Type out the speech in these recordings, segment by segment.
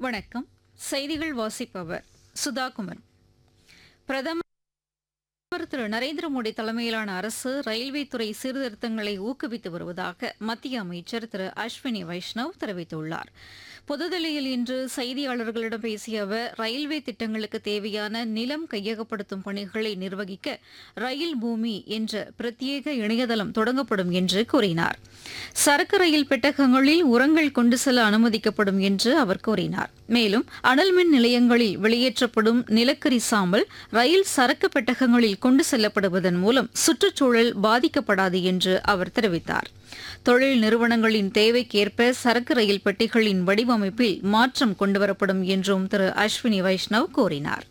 வணக்கம் செய்திகள் வாசிப்பவர் சுதாகுமன் பிரதமர் திரு நரேந்திர மோடி தலைமையிலான அரசு ரயில்வே துறை சீர்திருத்தங்களை ஊக்குவித்து வருவதாக மத்திய அமைச்சர் திரு அஸ்வினி வைஷ்ணவ் தெரிவித்துள்ளார் புதுதில்லியில் இன்று செய்தியாளர்களிடம் பேசிய அவர் ரயில்வே திட்டங்களுக்கு தேவையான நிலம் கையகப்படுத்தும் பணிகளை நிர்வகிக்க ரயில் பூமி என்ற பிரத்யேக இணையதளம் தொடங்கப்படும் என்று கூறினார் சரக்கு ரயில் பெட்டகங்களில் உரங்கள் கொண்டு செல்ல அனுமதிக்கப்படும் என்று அவர் கூறினார் மேலும் அனல் மின் நிலையங்களில் வெளியேற்றப்படும் நிலக்கரி சாம்பல் ரயில் சரக்கு பெட்டகங்களில் கொண்டு செல்லப்படுவதன் மூலம் சுற்றுச்சூழல் பாதிக்கப்படாது என்று அவர் தெரிவித்தார் தொழில் நிறுவனங்களின் தேவைக்கேற்ப சரக்கு ரயில் பெட்டிகளின் வடிவமைப்பில் மாற்றம் கொண்டுவரப்படும் என்றும் திரு அஸ்வினி வைஷ்ணவ் கூறினார்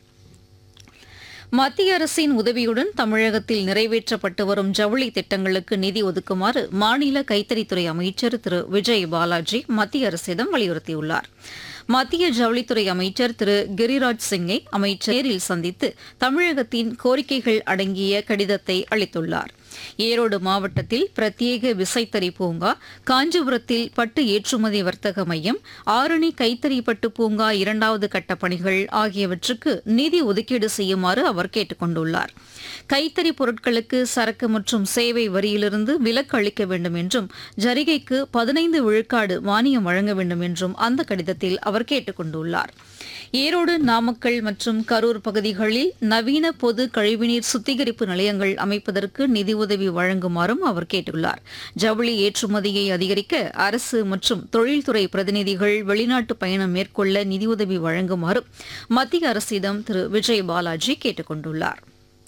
மத்திய அரசின் உதவியுடன் தமிழகத்தில் நிறைவேற்றப்பட்டு வரும் ஜவுளி திட்டங்களுக்கு நிதி ஒதுக்குமாறு மாநில கைத்தறித்துறை அமைச்சர் திரு விஜய் பாலாஜி மத்திய அரசிடம் வலியுறுத்தியுள்ளார் மத்திய ஜவுளித்துறை அமைச்சர் திரு கிரிராஜ் சிங்கை அமைச்சர் நேரில் சந்தித்து தமிழகத்தின் கோரிக்கைகள் அடங்கிய கடிதத்தை அளித்துள்ளார் ஈரோடு மாவட்டத்தில் பிரத்யேக விசைத்தறி பூங்கா காஞ்சிபுரத்தில் பட்டு ஏற்றுமதி வர்த்தக மையம் ஆரணி கைத்தறி பட்டு பூங்கா இரண்டாவது கட்ட பணிகள் ஆகியவற்றுக்கு நிதி ஒதுக்கீடு செய்யுமாறு அவர் கேட்டுக் கொண்டுள்ளார் கைத்தறி பொருட்களுக்கு சரக்கு மற்றும் சேவை வரியிலிருந்து விலக்கு அளிக்க வேண்டும் என்றும் ஜரிகைக்கு பதினைந்து விழுக்காடு மானியம் வழங்க வேண்டும் என்றும் அந்த கடிதத்தில் அவர் கேட்டுக் கொண்டுள்ளார் ஈரோடு நாமக்கல் மற்றும் கரூர் பகுதிகளில் நவீன பொது கழிவுநீர் சுத்திகரிப்பு நிலையங்கள் அமைப்பதற்கு நிதியுதவி வழங்குமாறும் அவர் கேட்டுள்ளார் ஜவுளி ஏற்றுமதியை அதிகரிக்க அரசு மற்றும் தொழில்துறை பிரதிநிதிகள் வெளிநாட்டு பயணம் மேற்கொள்ள நிதியுதவி வழங்குமாறும் மத்திய அரசிடம் திரு விஜய் பாலாஜி கேட்டுக் கொண்டுள்ளார்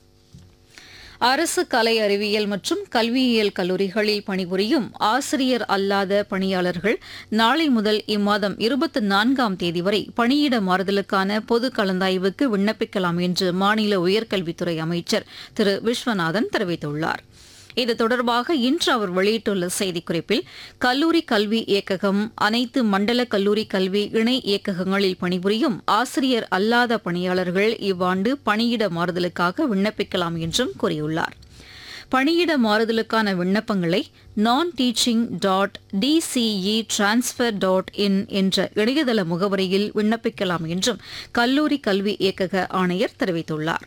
அரசு கலை அறிவியல் மற்றும் கல்வியியல் கல்லூரிகளில் பணிபுரியும் ஆசிரியர் அல்லாத பணியாளர்கள் நாளை முதல் இம்மாதம் இருபத்தி நான்காம் தேதி வரை பணியிட மாறுதலுக்கான பொது கலந்தாய்வுக்கு விண்ணப்பிக்கலாம் என்று மாநில உயர்கல்வித்துறை அமைச்சர் திரு விஸ்வநாதன் தெரிவித்துள்ளார் இது தொடர்பாக இன்று அவர் வெளியிட்டுள்ள செய்திக்குறிப்பில் கல்லூரி கல்வி இயக்ககம் அனைத்து மண்டல கல்லூரி கல்வி இணை இயக்ககங்களில் பணிபுரியும் ஆசிரியர் அல்லாத பணியாளர்கள் இவ்வாண்டு பணியிட மாறுதலுக்காக விண்ணப்பிக்கலாம் என்றும் கூறியுள்ளார் பணியிட மாறுதலுக்கான விண்ணப்பங்களை நான் teaching dot TCE transfer dot in என்ற இணையதள முகவரியில் விண்ணப்பிக்கலாம் என்றும் கல்லூரி கல்வி இயக்கக ஆணையர் தெரிவித்துள்ளார்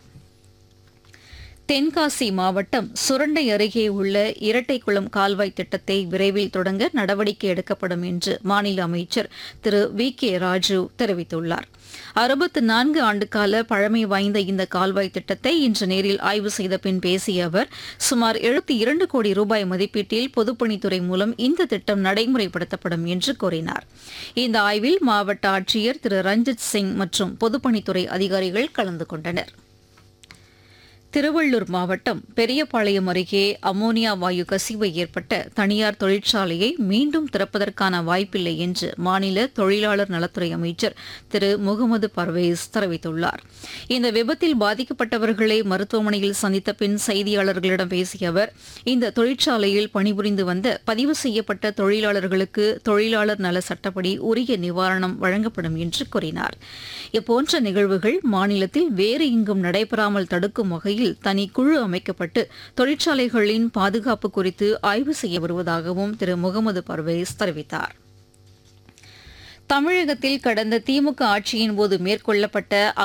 தென்காசி மாவட்டம் சுரண்டை அருகே உள்ள இரட்டைக்குளம் கால்வாய் திட்டத்தை விரைவில் தொடங்க நடவடிக்கை எடுக்கப்படும் என்று மாநில அமைச்சர் திரு வி கே ராஜு தெரிவித்துள்ளார் அறுபத்து நான்கு ஆண்டுகால பழமை வாய்ந்த இந்த கால்வாய் திட்டத்தை இன்று நேரில் ஆய்வு செய்த பின் பேசிய அவர் சுமார் எழுபத்தி இரண்டு கோடி ரூபாய் மதிப்பீட்டில் பொதுப்பணித்துறை மூலம் இந்த திட்டம் நடைமுறைப்படுத்தப்படும் என்று கூறினார் இந்த ஆய்வில் மாவட்ட ஆட்சியர் திரு ரஞ்சித் சிங் மற்றும் பொதுப்பணித்துறை அதிகாரிகள் கலந்து கொண்டனா் திருவள்ளூர் மாவட்டம் பெரியபாளையம் அருகே அமோனியா வாயு கசிவு ஏற்பட்ட தனியார் தொழிற்சாலையை மீண்டும் திறப்பதற்கான வாய்ப்பில்லை என்று மாநில தொழிலாளர் நலத்துறை அமைச்சர் திரு முகமது பர்வேஸ் தெரிவித்துள்ளார் இந்த விபத்தில் பாதிக்கப்பட்டவர்களை மருத்துவமனையில் சந்தித்த பின் செய்தியாளர்களிடம் பேசிய அவர் இந்த தொழிற்சாலையில் பணிபுரிந்து வந்த பதிவு செய்யப்பட்ட தொழிலாளர்களுக்கு தொழிலாளர் நல சட்டப்படி உரிய நிவாரணம் வழங்கப்படும் என்று கூறினார் இதுபோன்ற நிகழ்வுகள் மாநிலத்தில் வேறு எங்கும் நடைபெறாமல் தடுக்கும் வகையில் தனி குழு அமைக்கப்பட்டு தொழிற்சாலைகளின் பாதுகாப்பு குறித்து ஆய்வு செய்ய வருவதாகவும் திரு முகமது பர்வேஸ் தெரிவித்தார் தமிழகத்தில் கடந்த திமுக ஆட்சியின் போது மேற்கொள்ளப்பட்ட